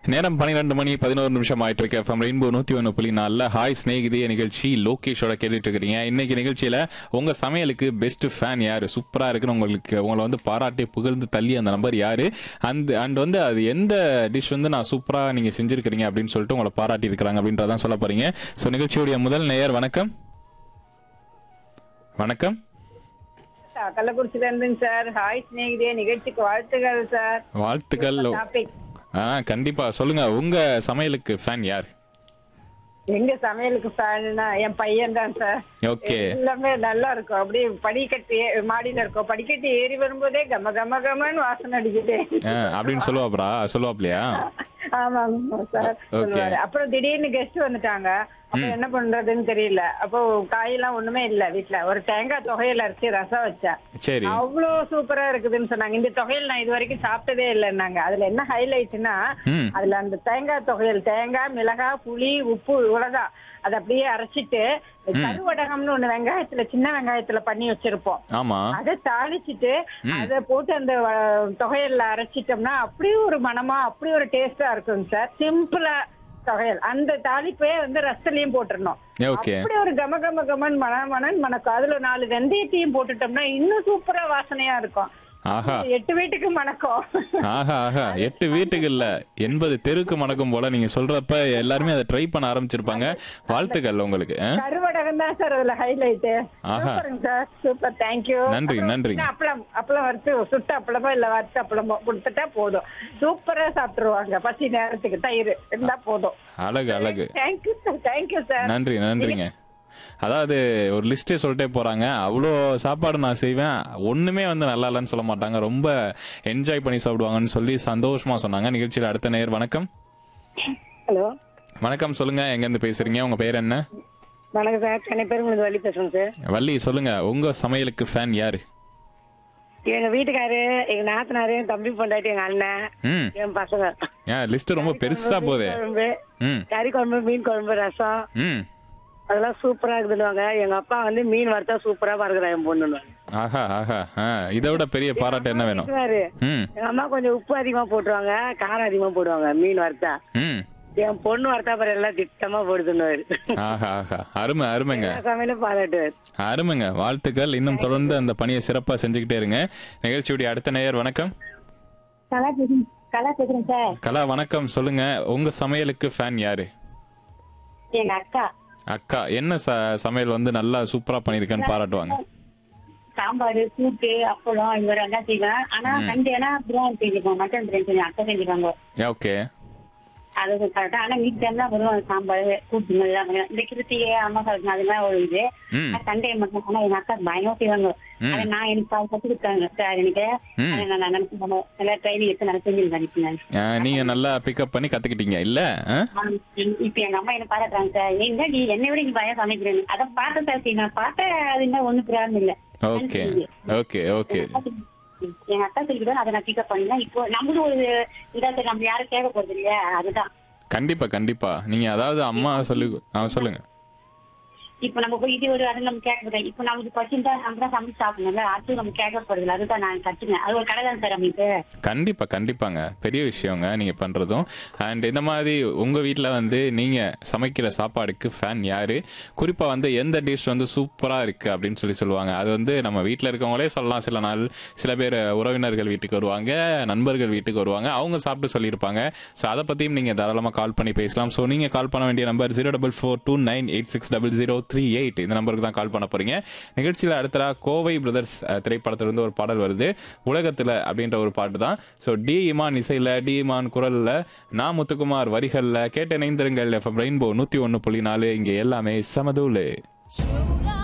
நேரம் பன்னிரெண்டு மணி பதினோரு நிமிஷம் ஆயிட்டு இருக்கு எஃப்எம் ரெயின்போ நூத்தி ஒன்று புள்ளி நாலில் ஹாய் ஸ்நேகிதிய நிகழ்ச்சி லோகேஷோட கேட்டுட்டு இருக்கிறீங்க இன்னைக்கு நிகழ்ச்சியில உங்க சமையலுக்கு பெஸ்ட் ஃபேன் யாரு சூப்பரா இருக்குன்னு உங்களுக்கு உங்களை வந்து பாராட்டி புகழ்ந்து தள்ளி அந்த நம்பர் யாரு அந்த அண்ட் வந்து அது எந்த டிஷ் வந்து நான் சூப்பரா நீங்க செஞ்சிருக்கிறீங்க அப்படின்னு சொல்லிட்டு உங்களை பாராட்டி இருக்கிறாங்க அப்படின்றதான் சொல்ல போறீங்க ஸோ நிகழ்ச்சியுடைய முதல் நேயர் வணக்கம் வணக்கம் கள்ளக்குறிச்சில இருந்துங்க சார் ஹாய் ஸ்நேகிதே நிகழ்ச்சிக்கு வாழ்த்துக்கள் சார் வாழ்த்துக்கள் டாபிக் ஆ கண்டிப்பா சொல்லுங்க உங்க சமையலுக்கு ஃபேன் யார் எங்க சமையலுக்கு ஃபேன்னா என் பையன் தான் சார் ஓகே எல்லாமே நல்லா இருக்கும் அப்படியே படிக்கட்டு ஏ- மாடியில இருக்கும் படிக்கட்டு ஏறி வரும்போதே கம கம கமன்னு வாசனை அடிக்குது ஆ, அப்படின்னு சொல்லுவாப்ரா சொல்லுவாப்லையா ஆமாங்க சார் Okay. சொல்லுவாரு அப்புறம் திடீர்னு கெஸ்ட் வந்துட்டாங்க அப்ப என்ன பண்றதுன்னு தெரியல அப்போ காயெல்லாம் ஒண்ணுமே இல்ல வீட்ல ஒரு தேங்காய் தொகையில அரைச்சி ரசம் வச்சேன் சரி அவ்வளோ சூப்பரா இருக்குதுன்னு சொன்னாங்க இந்த தொகையில் நான் இது வரைக்கும் சாப்பிட்டதே இல்லைன்னாங்க அதுல என்ன ஹைலைட்னா ம் அதுல அந்த தேங்காய் தொகையல் தேங்காய் மிளகாய் புளி உப்பு இவ்வளவுதான் அதை அப்படியே அரைச்சிட்டு கருவடகம்னு ஒண்ணு வெங்காயத்துல சின்ன வெங்காயத்துல பண்ணி வச்சிருப்போம் ஆமா அதை தாளிச்சிட்டு அதை போட்டு அந்த அஹ், தொகையல்ல அரைச்சிட்டோம்னா அப்படியே ஒரு மனமா அப்படி ஒரு டேஸ்டா இருக்குங்க சார் சிம்பிளா தொகையல் அந்த தாளிப்பே வந்து ரசத்துலயும் போட்டுறணும் ஓகே அப்படி ஒரு கம கம கமன் மன மனன் மணக்கும் அதுல நாலு வெந்தயத்தையும் போட்டுட்டோம்னா இன்னும் சூப்பரா வாசனையா இருக்கும் ஆஹா எட்டு வீட்டுக்கு மணக்கும் ஆஹா ஆஹா எட்டு வீட்டுக்கு இல்ல எண்பது தெருக்கு மணக்கும் போல நீங்க சொல்றப்ப எல்லாருமே அதை ட்ரை பண்ண ஆரம்பிச்சிருப்பாங்க வாழ்த்துக்கள் உங்களுக்கு ஆ? கருவடகம் தான் சார் அதுல ஹைலைட் ஆஹா. சூப்பருங்க சார் சூப்பர் தேங்க்யூ நன்றி, நன்றிங்க. அப்பளம் அப்பளம் வறுத்து சுட்ட அப்பளமோ இல்ல வறுத்த அப்பளமோ கொடுத்துட்டா போதும் சூப்பரா சாப்பிட்டுருவாங்க பசி நேரத்துக்கு தயிர் இருந்தா போதும் அழகு அழகு தேங்க்யூ சார் தேங்க்யூ சார் நன்றி நன்றிங்க அதாவது ஒரு லிஸ்டே சொல்லிட்டே போறாங்க அவ்வளோ சாப்பாடு நான் செய்வேன் ஒண்ணுமே வந்து நல்லா இல்லைன்னு சொல்ல மாட்டாங்க ரொம்ப என்ஜாய் பண்ணி சாப்பிடுவாங்கன்னு சொல்லி சந்தோஷமா சொன்னாங்க நிகழ்ச்சியில் அடுத்த நேர் வணக்கம் ஹலோ வணக்கம் சொல்லுங்க எங்க இருந்து பேசுறீங்க உங்க பேர் என்ன வணக்கம் சார் சென்னை பெருங்குளத்து வழி பேசுறேன் சார் வள்ளி சொல்லுங்க உங்க சமையலுக்கு ஃபேன் யாரு எங்க வீட்டுக்காரு எங்க நாத்தனாரு என் தம்பி பொண்டாட்டி எங்க அண்ணன் ம் என் பசங்க ஏன் லிஸ்ட் ரொம்ப பெருசா போகுது குழம்பு ம் கறி குழம்பு மீன் குழம்பு ரசம் ம் அதெல்லாம் சூப்பரா இருக்குதுன்னுவாங்க எங்க அப்பா வந்து மீன் வறுத்தா சூப்பரா பறக்குறா என் பொண்ணு ஆஹா ஆஹா ஆ இதை விட பெரிய பாராட்டு என்ன வேணும் ம் எங்க அம்மா கொஞ்சம் உப்பு அதிகமா போட்டுருவாங்க காரம் அதிகமா போடுவாங்க மீன் வறுத்தா ம் என் பொண்ணு வறுத்தா பாரு எல்லாம் திட்டமா போடுதுன்னுவாரு ஆஹா ஆஹா அருமை அருமைங்க எல்லா சமையலும் பாராட்டுவார் அருமைங்க வாழ்த்துக்கள் இன்னும் தொடர்ந்து அந்த பணியை சிறப்பா செஞ்சுக்கிட்டே இருங்க நிகழ்ச்சியுடைய அடுத்த நேயர் வணக்கம் கலா பேசுறேன் கலா பேசுறேன் சார் கலா வணக்கம் சொல்லுங்க உங்க சமையலுக்கு ஃபேன் யாரு எங்க அக்கா அக்கா என்ன ச சமையல் வந்து நல்லா சூப்பரா பண்ணிருக்கேன்னு பாராட்டுவாங்க சாம்பார் கூட்டு அப்பளம் இது மாதிரி எல்லாம் செய்வேன் ஆனா சண்டேனா பிரியாணி செஞ்சுக்கோங்க மட்டன் பிரியாணி செஞ்சு அக்கா செஞ்சுக்காங்க ஓகே அது கரெக்டா ஆனா வீக் டைம் தான் வரும் சாம்பார் கூட்டு எல்லாம் பண்ணுவேன். இந்த கிருத்திகை அம்மா சாப்பிட்டு அதெல்லாம் ஒரு இது ம் சண்டே மட்டும் ஆனா எங்க அக்கா பயங்கரம் செய்வாங்க ம். அதை நான் எனக்கு பால் கத்து கொடுத்தாங்க சார் எனக்கு ம். அதை நான் நினைச்சு நல்லா ட்ரைனிங் எடுத்து நல்லா செஞ்சிருக்கேன் ஆ, நீங்க நல்லா பிக்கப் பண்ணி கத்துக்கிட்டீங்க இல்ல ஆ? இப்ப எங்க அம்மா என்ன பாராட்டுறாங்க சார் எங்க நீ என்னை விட நீ பயம் சமைக்கிறேன்னு அதை பார்த்த சார் நான் பார்த்த அது என்ன ஒண்ணு பிராரம் இல்ல ஓகே ஓகே ஓகே எங்க அக்கா சொல்லிட்டு அதை நான் பிக்கப் பண்ணேன் இப்போ நம்மளும் ஒரு இதா சரி நம்ம யாரும் கேட்க போறது இல்லையா அதுதான் கண்டிப்பா கண்டிப்பா நீங்க அதாவது அம்மா சொல்லி ஆ, சொல்லுங்க இப்போ நம்ம போய் இது ஒரு அது நம்ம கேட்க போறோம் இப்போ நமக்கு பச்சிருந்தா நம்ம தான் சமைச்சு சாப்பிடணும்ல அது நம்ம கேட்க போறது இல்லை அதுதான் நான் கத்துனேன் அது ஒரு கடை தான் சார் நம்மளுக்கு கண்டிப்பா கண்டிப்பாங்க பெரிய விஷயங்க நீங்க பண்றதும் அண்ட் இந்த மாதிரி உங்க வீட்ல வந்து நீங்க சமைக்கிற சாப்பாடுக்கு ஃபேன் யாரு குறிப்பா வந்து எந்த டிஷ் வந்து சூப்பரா இருக்கு அப்படின்னு சொல்லி சொல்லுவாங்க அது வந்து நம்ம வீட்ல இருக்கவங்களே சொல்லலாம் சில நாள் சில பேர் உறவினர்கள் வீட்டுக்கு வருவாங்க நண்பர்கள் வீட்டுக்கு வருவாங்க அவங்க சாப்பிட்டு சொல்லியிருப்பாங்க ஸோ அதை பத்தியும் நீங்க தாராளமா கால் பண்ணி பேசலாம் ஸோ நீங்க கால் பண்ண வேண்டிய number zero double four two nine eight six double zero three eight இந்த நம்பருக்கு தான் கால் பண்ண போறீங்க நிகழ்ச்சியில் அடுத்ததா கோவை பிரதர்ஸ் அஹ், திரைப்படத்திலிருந்து ஒரு பாடல் வருது உலகத்துல அப்படின்ற ஒரு பாட்டு தான் ஸோ டி இமான் இசையில டி இமான் குரல்ல நான் முத்துக்குமார் வரிகள்ல கேட்டு இணைந்திருங்கள் எஃப்எம் ரெயின்போ நூத்தி ஒன்னு புள்ளி நாலு இங்க எல்லாமே சமதூலு True love.